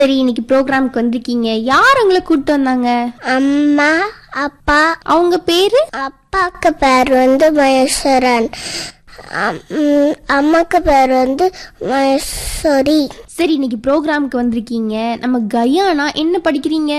சரி இன்னைக்கு ப்ரோக்ராம்க்கு வந்திருக்கீங்க யார் உங்களை கூப்பிட்டு வந்தாங்க அம்மா அப்பா அவங்க பேரு அப்பாக்கு பேர் வந்து மகேஸ்வரன் அம்- ம், அம்மாக்கு பேர் வந்து மகேஸ்வரி சரி இன்னைக்கு ப்ரோக்ராம்க்கு வந்திருக்கீங்க நம்ம கயானா என்ன படிக்கிறீங்க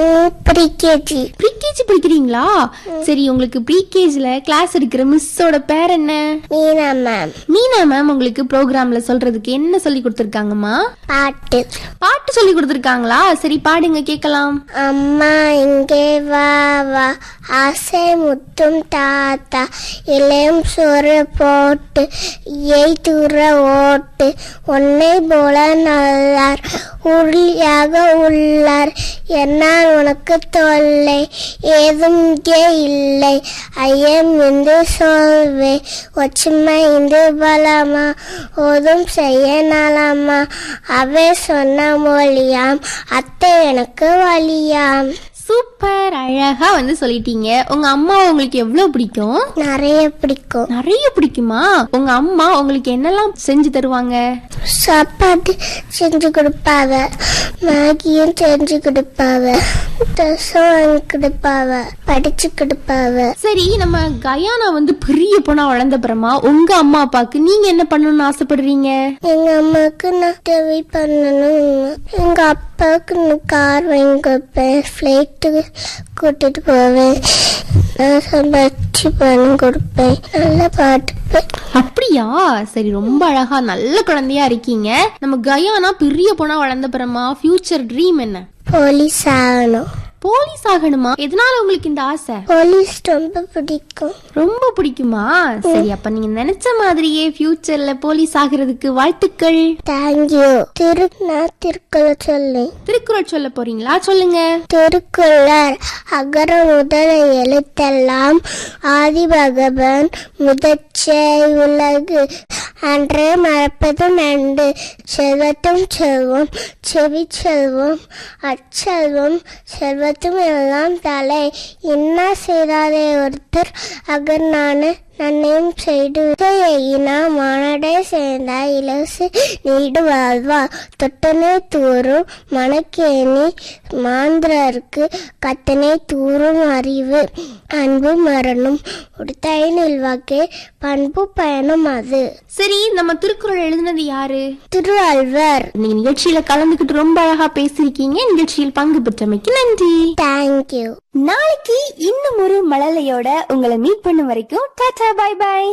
ப்ரீகேஜி ப்ரீகேஜி படிக்கிறீங்களா சரி உங்களுக்கு ப்ரீகேஜில கிளாஸ் எடுக்கிற மிஸ்ஸோட பேர் என்ன மீனா மேம் மீனா மேம் உங்களுக்கு ப்ரோக்ராம்ல சொல்றதுக்கு என்ன சொல்லி கொடுத்துருக்காங்கம்மா பாட்டு பாட்டு சொல்லி கொடுத்துருக்காங்களா சரி பாடுங்க கேட்கலாம் அம்மா இங்கே வா வா ஆசை முத்தும் தாத்தா இளையம் சோறு போட்டு ஏய் தூர ஓட்டு உன்னை போல நல்லார் உறுதியாக உள்ளார் என்னால் உனக்கு தொல்லை ஏதும் இங்கே இல்லை ஐயம் என்று சொல்வே ஒற்றுமை இந்து பலமா ஓதும் செய்ய நலமா அவை சொன்ன மொழியாம் அத்தை எனக்கு வழியாம் சூப்பர் அழகா வந்து சொல்லிட்டீங்க உங்க அம்மா உங்களுக்கு எவ்வளவு பிடிக்கும் நிறைய பிடிக்கும் நிறைய பிடிக்குமா உங்க அம்மா உங்களுக்கு என்னெல்லாம் செஞ்சு தருவாங்க சாப்பாடு செஞ்சு கொடுப்பாவ மேகியும் செஞ்சு கொடுப்பாவ ட்ரெஸ்ஸும் வாங்கி கொடுப்பாவ படிச்சு கொடுப்பாவ சரி நம்ம கயானா வந்து பெரிய பொண்ணா வளர்ந்த அப்புறமா உங்க அம்மா அப்பாவுக்கு நீங்க என்ன பண்ணணும்னு ஆசைப்படுறீங்க எங்க அம்மாவுக்கு நான் உதவி பண்ணணும் எங்க அப்பாவுக்கு நான் கார் வாங்கி கொடுப்பேன் ஃப்ளைட்டு கூட்டிட்டு போவேன் நான் சம்பாதிச்சு பணம் கொடுப்பேன் நல்லா பாட்டுப்பேன் அப்படியா சரி ரொம்ப அழகா நல்ல குழந்தையா இருக்கீங்க நம்ம கயானா பெரிய பொண்ணா வளர்ந்த அப்புறமா ஃபியூச்சர் ட்ரீம் என்ன போலீஸ் ஆகணும் போலீஸ் ஆகணுமா எதனால உங்களுக்கு இந்த ஆசை போலீஸ் ரொம்ப பிடிக்கும் ரொம்ப பிடிக்குமா சரி அப்ப நீங்க நினைச்ச மாதிரியே ஃபியூச்சர்ல போலீஸ் ஆகிறதுக்கு வாழ்த்துக்கள் தேங்க்யூ திரு நான் திருக்குறள் சொல்லி திருக்குறள் சொல்ல போறீங்களா சொல்லுங்க திருக்குறள் அகர முதல எழுத்தெல்லாம் ஆதி பகவன் முதற்சே உலகு அன்றே மறப்பது நண்டு செல்வத்தும் செல்வம் செவி செல்வம் அச்செல்வம் செல்வத்தும் எல்லாம் தலை என்ன செய்தாரே ஒருத்தர் அகர்நான நன்னையும் செய்து எயினா மானடை சேர்ந்த இலசு நீடு வாழ்வா தொட்டனை தூரும் மணக்கேணி மாந்திரருக்கு கத்தனை தூரும் அறிவு அன்பு மரணம் உடுத்தாய் நில்வாக்கே பண்பு பயணம் அது சரி நம்ம திருக்குறள் எழுதினது யாரு திருவள்ளுவர் நீங்க நிகழ்ச்சியில கலந்துக்கிட்டு ரொம்ப அழகா பேசிருக்கீங்க நிகழ்ச்சியில் பங்கு பெற்றமைக்கு நன்றி தேங்க்யூ நாளைக்கு இன்னும் ஒரு மழலையோட உங்களை மீட் பண்ணும் வரைக்கும் tata bye bye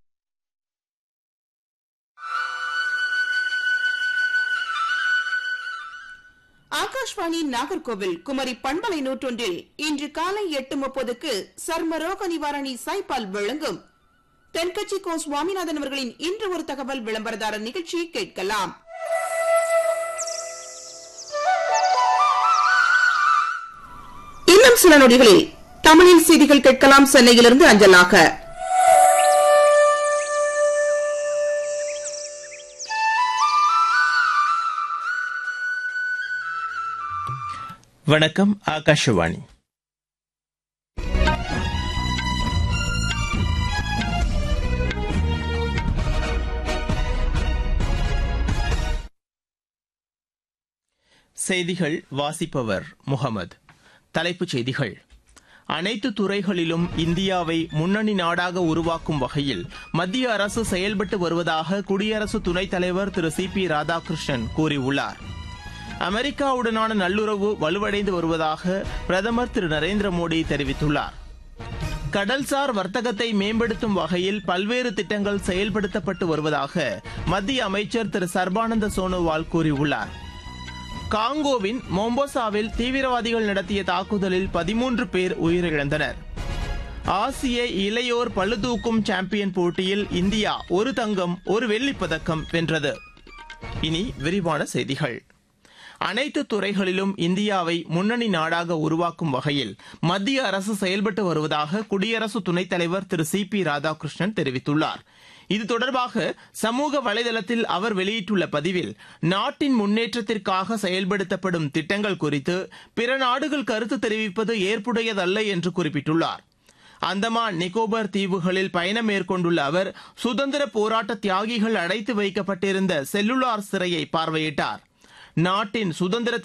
Akashvani Nagercoil Kumari பண்பலை நூற்றொன்றில் இன்று காலை எட்டு முப்பதுக்கு சர்மரோக நிவாரணி சாய்பால் வழங்கும் தென்கட்சி கோ சுவாமிநாதன் அவர்களின் இன்று ஒரு தகவல் விளம்பரதாரர் நிகழ்ச்சியை கேட்கலாம் இன்னும் சில நொடிகளில் தமிழில் செய்திகள் கேட்கலாம் சென்னையிலிருந்து அஞ்சலாக வணக்கம் ஆகாஷவாணி செய்திகள் வாசிப்பவர் முகமது தலைப்புச் செய்திகள் அனைத்து துறைகளிலும் இந்தியாவை முன்னணி நாடாக உருவாக்கும் வகையில் மத்திய அரசு செயல்பட்டு வருவதாக குடியரசு துணைத் தலைவர் திரு சி பி ராதாகிருஷ்ணன் கூறியுள்ளார் அமெரிக்காவுடனான நல்லுறவு வலுவடைந்து வருவதாக பிரதமர் திரு நரேந்திர மோடி தெரிவித்துள்ளார் கடல்சார் வர்த்தகத்தை மேம்படுத்தும் வகையில் பல்வேறு திட்டங்கள் செயல்படுத்தப்பட்டு வருவதாக மத்திய அமைச்சர் திரு சர்பானந்த சோனோவால் கூறியுள்ளார் காங்கோவின் மொம்போசாவில் தீவிரவாதிகள் நடத்திய தாக்குதலில் பதிமூன்று பேர் உயிரிழந்தனர் ஆசிய இளையோர் பளுதூக்கும் சாம்பியன் போட்டியில் இந்தியா ஒரு தங்கம் ஒரு வெள்ளிப் பதக்கம் வென்றது இனி விரிவான செய்திகள் அனைத்து துறைகளிலும் இந்தியாவை முன்னணி நாடாக உருவாக்கும் வகையில் மத்திய அரசு செயல்பட்டு வருவதாக குடியரசு துணைத் தலைவர் திரு சி பி ராதாகிருஷ்ணன் தெரிவித்துள்ளார் இது தொடர்பாக சமூக வலைதளத்தில் அவர் வெளியிட்டுள்ள பதிவில் நாட்டின் முன்னேற்றத்திற்காக செயல்படுத்தப்படும் திட்டங்கள் குறித்து பிற நாடுகள் கருத்து தெரிவிப்பது ஏற்புடையதல்ல என்று குறிப்பிட்டுள்ளார் அந்தமான் நிக்கோபார் தீவுகளில் பயணம் மேற்கொண்டுள்ள அவர் சுதந்திர போராட்ட தியாகிகள் அடைத்து வைக்கப்பட்டிருந்த செல்லுலார் சிறையை பார்வையிட்டார் நாட்டின் சுதந்திர